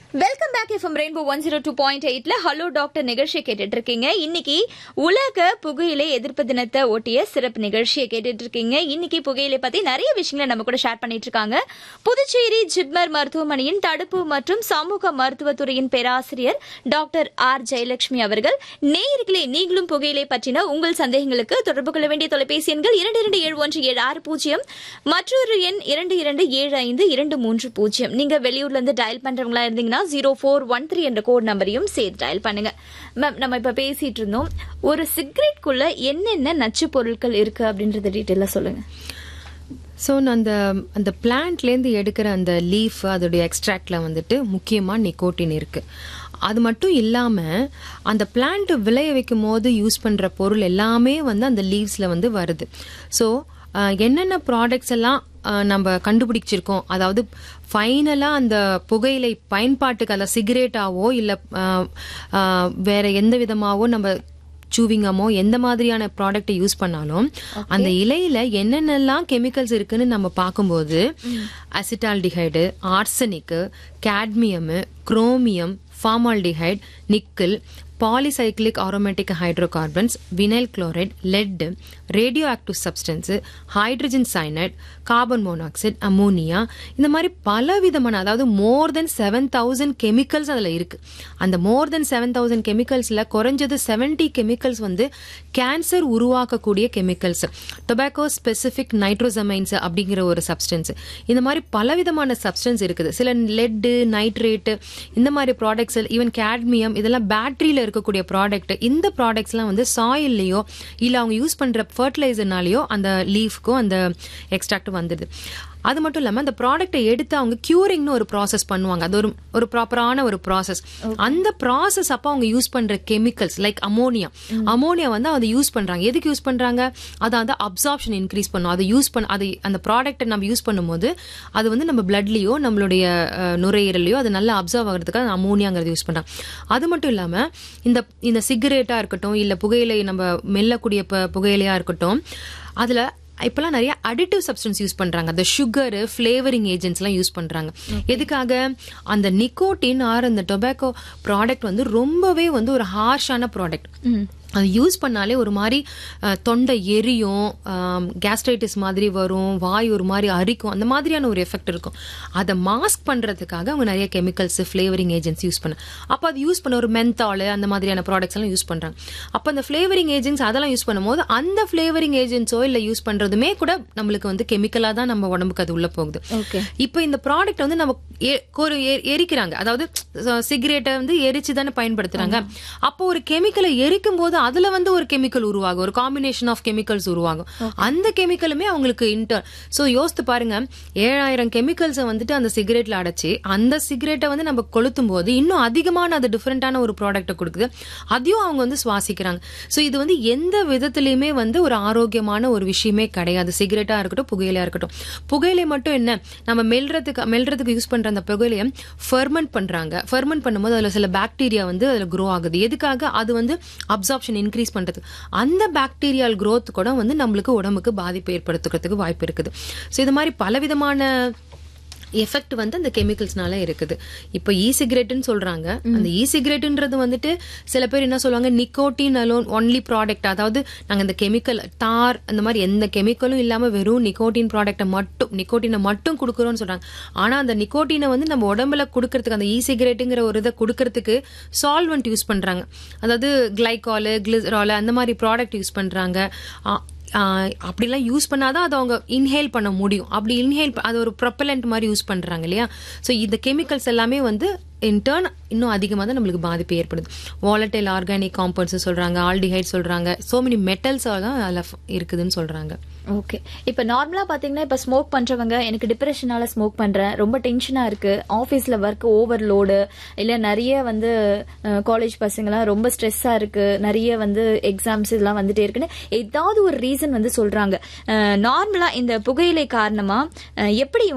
welcome back FM Rainbow one zero two point எயிட்ல hello doctor நிகழ்ச்சியை கேட்டுட்டு இருக்கீங்க இன்னைக்கு உலக புகையிலை எதிர்ப்பு தினத்தை ஒட்டிய சிறப்பு நிகழ்ச்சியை கேட்டுட்டு இருக்கீங்க இன்னைக்கு புகையிலை பத்தி நிறைய விஷயங்களை நம்ம கூட ஷேர் பண்ணிட்டு இருக்காங்க புதுச்சேரி ஜிப்மர் மருத்துவமனையின் தடுப்பு மற்றும் சமூக மருத்துவத்துறையின் பேராசிரியர் டாக்டர் ஆர் ஜெயலட்சுமி அவர்கள் நேயர்களே நீங்களும் புகையிலை பற்றின உங்கள் சந்தேகங்களுக்கு தொடர்பு கொள்ள வேண்டிய தொலைபேசி எண்கள் இரண்டு இரண்டு ஏழு ஒன்று ஏழு ஆறு பூஜ்ஜியம் மற்றொரு எண் இரண்டு இரண்டு ஏழு ஐந்து இரண்டு மூன்று பூஜ்ஜியம் நீங்க வெளியூர்ல இருந்து டயல் பண்றவங்களா இருந்தீங்கன்னா ஜீரோ ஃபோர் ஒன் த்ரீ என்ற கோட் நம்பரையும் சேர்த்து டயல் பண்ணுங்க மேம் நம்ம இப்ப பேசிட்டு இருந்தோம் ஒரு சிகரெட்குள்ள என்னென்ன நச்சு பொருட்கள் இருக்கு அப்படின்றத டீட்டெயிலா சொல்லுங்க ஸோ அந்த அந்த பிளான்ட்லேருந்து எடுக்கிற அந்த லீஃப் அதோடைய எக்ஸ்ட்ராக்டில் வந்துட்டு முக்கியமாக நிக்கோட்டின் இருக்கு அது மட்டும் இல்லாமல் அந்த பிளான்ட் விளைய வைக்கும் போது யூஸ் பண்ணுற பொருள் எல்லாமே வந்து அந்த லீவ்ஸில் வந்து வருது ஸோ என்னென்ன ப்ராடக்ட்ஸ் எல்லாம் அஹ், நம்ம கண்டுபிடிச்சிருக்கோம் அதாவது ஃபைனலாக அந்த புகையிலை பயன்பாட்டுக்கு அதை சிகரெட்டாவோ இல்லை வேற எந்த விதமாவோ நம்ம சூவிங்கமோ எந்த மாதிரியான ப்ராடக்ட்டை யூஸ் பண்ணாலும் அந்த இலையில என்னென்னலாம் கெமிக்கல்ஸ் இருக்குன்னு நம்ம பார்க்கும்போது acetaldehyde arsenic cadmium chromium formaldehyde nickel polycyclic aromatic hydrocarbons vinyl chloride lead radio active substance hydrogen cyanide carbon monoxide ammonia இந்த மாதிரி பல விதமான அதாவது more than seven thousand chemicals அதில் இருக்கு அந்த மோர் தென் செவன் தௌசண்ட் கெமிக்கல்ஸில் குறைஞ்சது செவன்டி கெமிக்கல்ஸ் வந்து கேன்சர் உருவாக்கக்கூடிய கெமிக்கல்ஸ் டொபாக்கோ ஸ்பெசிஃபிக் நைட்ரோசமைன்ஸ் அப்படிங்கிற ஒரு சப்ஸ்டன்ஸ் இந்த மாதிரி பலவிதமான சப்ஸ்டன்ஸ் இருக்குது சில லெட்டு நைட்ரேட்டு இந்த மாதிரி ப்ராடக்ட்ஸ் ஈவன் கேட்மியம் இதெல்லாம் பேட்டரியில் இருக்கக்கூடிய ப்ராடக்ட் இந்த ப்ராடக்ட்ஸ்லாம் வந்து சாயில்லையோ இல்லை அவங்க யூஸ் பண்ணுற ஃபர்டிலைசர்னாலேயோ அந்த லீஃப்க்கோ அந்த எக்ஸ்ட்ராக்ட் வந்துடுது அது மட்டும் இல்லாமல் அந்த ப்ராடக்ட்டை எடுத்து அவங்க கியூரிங்னு ஒரு ப்ராசஸ் பண்ணுவாங்க அது ஒரு ஒரு ப்ராப்பரான ஒரு ப்ராசஸ் அந்த ப்ராசஸ் அப்போ அவங்க யூஸ் பண்ற கெமிக்கல்ஸ் லைக் அமோனியா அமோனியா வந்து அதை யூஸ் பண்றாங்க எதுக்கு யூஸ் பண்றாங்க அதை வந்து அப்சார்ப்ஷன் இன்க்ரீஸ் பண்ணும் அதை யூஸ் பண்ண அது அந்த ப்ராடக்ட்டை நம்ம யூஸ் பண்ணும்போது அது வந்து நம்ம பிளட்லயோ நம்மளுடைய அஹ், நுரையீரலையோ அது நல்லா அப்சர்வ் ஆகிறதுக்காக அந்த அமோனியாங்கிறது யூஸ் பண்றாங்க அது மட்டும் இல்லாம இந்த இந்த சிகரெட்டா இருக்கட்டும் இல்ல புகையிலை நம்ம மெல்லக்கூடிய ப- புகையிலையா இருக்கட்டும் அதுல இப்பெல்லாம் நிறைய அடிட்டிவ் சப்ஸ்டன்ஸ் யூஸ் பண்றாங்க அந்த சுகர் ஃபிளேவரிங் ஏஜென்ட்ஸ் எல்லாம் யூஸ் பண்றாங்க எதுக்காக அந்த நிக்கோட்டின் ஆர் அந்த டொபாக்கோ ப்ராடக்ட் வந்து ரொம்பவே வந்து ஒரு ஹார்ஷான ப்ராடக்ட் அது யூஸ் பண்ணாலே ஒரு மாதிரி அஹ், தொண்டை எரியும் கேஸ்ட்ரைட்டிஸ் மாதிரி வரும் வாய் ஒரு மாதிரி அரிக்கும் அந்த மாதிரியான ஒரு எஃபெக்ட் இருக்கும் அதை மாஸ்க் பண்றதுக்காக அவங்க நிறைய கெமிக்கல்ஸ் ஃபிளேவரிங் ஏஜென்ட்ஸ் யூஸ் பண்ண அப்போ அது யூஸ் பண்ண ஒரு மென்தால் அந்த மாதிரியான ப்ராடக்ட்ஸ் எல்லாம் யூஸ் பண்றாங்க அப்போ அந்த ஃபிளேவரிங் ஏஜென்ட்ஸ் அதெல்லாம் யூஸ் பண்ணும்போது அந்த ஃபிளேவரிங் ஏஜென்ட்ஸோ இல்லை யூஸ் பண்றதுமே கூட நம்மளுக்கு வந்து கெமிக்கலா தான் நம்ம உடம்புக்கு அது உள்ள போகுது ஓகே இப்போ இந்த ப்ராடக்ட் வந்து நம்ம எ- ஒரு எ- எரிக்கிறாங்க அதாவது சிகரெட்டை வந்து எரிச்சு தானே பயன்படுத்துறாங்க அப்போ ஒரு கெமிக்கலை எரிக்கும் போது அதுல வந்து ஒரு கெமிக்கல் உருவாகும் ஒரு காம்பினேஷன் ஆஃப் கெமிக்கல்ஸ் உருவாகும் அந்த கெமிக்கலுமே அவங்களுக்கு இன்டர் சோ யோசித்து பாருங்க ஏழாயிரம் கெமிக்கல்ஸை வந்துட்டு அந்த சிகரெட்ல அடைச்சு அந்த சிகரெட்டை வந்து நம்ம கொளுத்தும் போது இன்னும் அதிகமான அது டிஃபரெண்டான ஒரு ப்ராடக்ட்டை கொடுக்குது அதையும் அவங்க வந்து சுவாசிக்கிறாங்க சோ இது வந்து எந்த விதத்திலயுமே வந்து ஒரு ஆரோக்கியமான ஒரு விஷயமே கிடையாது சிகரெட்டா இருக்கட்டும் புகையிலையா இருக்கட்டும் புகையிலை மட்டும் என்ன நம்ம மெல்றதுக்கு மெல்றதுக்கு யூஸ் பண்ற அந்த புகையிலையை ஃபெர்மெண்ட் பண்றாங்க ஃபெர்மெண்ட் பண்ணும்போது அதுல சில பாக்டீரியா வந்து அதுல க்ரோ ஆகுது எதுக்காக அது வந்து அப்சார்ப்ஷன் இன்க்ரீஸ் பண்றது அந்த பாக்டீரியால் growth கூட வந்து நம்மளுக்கு உடம்புக்கு பாதிப்பு ஏற்படுத்துறதுக்கு வாய்ப்பு இருக்குது ஸோ இது மாதிரி பலவிதமான எஃபெக்ட் வந்து அந்த கெமிக்கல்ஸ்னால இருக்குது இப்போ இ சிகரெட்னு சொல்றாங்க அந்த இ சிகரெட்ன்றது வந்துட்டு சில பேர் என்ன சொல்லுவாங்க நிக்கோட்டின் அலோன் ஒன்லி ப்ராடக்ட் அதாவது நாங்க இந்த கெமிக்கல் தார் அந்த மாதிரி எந்த கெமிக்கலும் இல்லாம வெறும் நிக்கோட்டின் ப்ராடக்ட்டை மட்டும் நிக்கோட்டினை மட்டும் கொடுக்குறோம்னு சொல்றாங்க ஆனா அந்த நிக்கோட்டினை வந்து நம்ம உடம்புல கொடுக்கறதுக்கு அந்த இ சிகரெட்டுங்கிற ஒரு இதை கொடுக்கறதுக்கு சால்வெண்ட் யூஸ் பண்றாங்க அதாவது கிளைகால் கிளிசரால் அந்த மாதிரி ப்ராடக்ட் யூஸ் பண்றாங்க ஆ, ஆஹ் அப்படிலாம் யூஸ் பண்ணாதான் அதை அவங்க இன்ஹேல் பண்ண முடியும் அப்படி இன்ஹேல் அது ஒரு ப்ரொப்பலண்ட் மாதிரி யூஸ் பண்றாங்க இல்லையா ஸோ இந்த கெமிக்கல்ஸ் எல்லாமே வந்து இன்டர்ன் இன்னும் அதிகமாக தான் நம்மளுக்கு பாதிப்பு ஏற்படுது வாலட்டைல் ஆர்கானிக் காம்பவுண்ட்ஸ் சொல்றாங்க ஆல்டிஹைட் சொல்றாங்க சோ மெனி மெட்டல்ஸ் தான் அதில் இருக்குதுன்னு சொல்றாங்க ஓகே இப்ப நார்மலா பாத்தீங்கன்னா இப்ப ஸ்மோக் பண்றவங்க எனக்கு டிப்ரெஷனால ஸ்மோக் பண்றேன் ரொம்ப டென்ஷனா இருக்கு ஆபீஸ்ல ஒர்க் ஓவர்லோடு இல்ல நிறைய வந்து காலேஜ் பசங்கலாம் ரொம்ப ஸ்ட்ரெஸ்ஸா இருக்கு நிறைய வந்து எக்ஸாம்ஸ் இதெல்லாம் வந்துட்டே இருக்குன்னு ஏதாவது ஒரு ரீசன் வந்து சொல்றாங்க நார்மலா இந்த புகையிலை காரணமா அஹ், எப்படி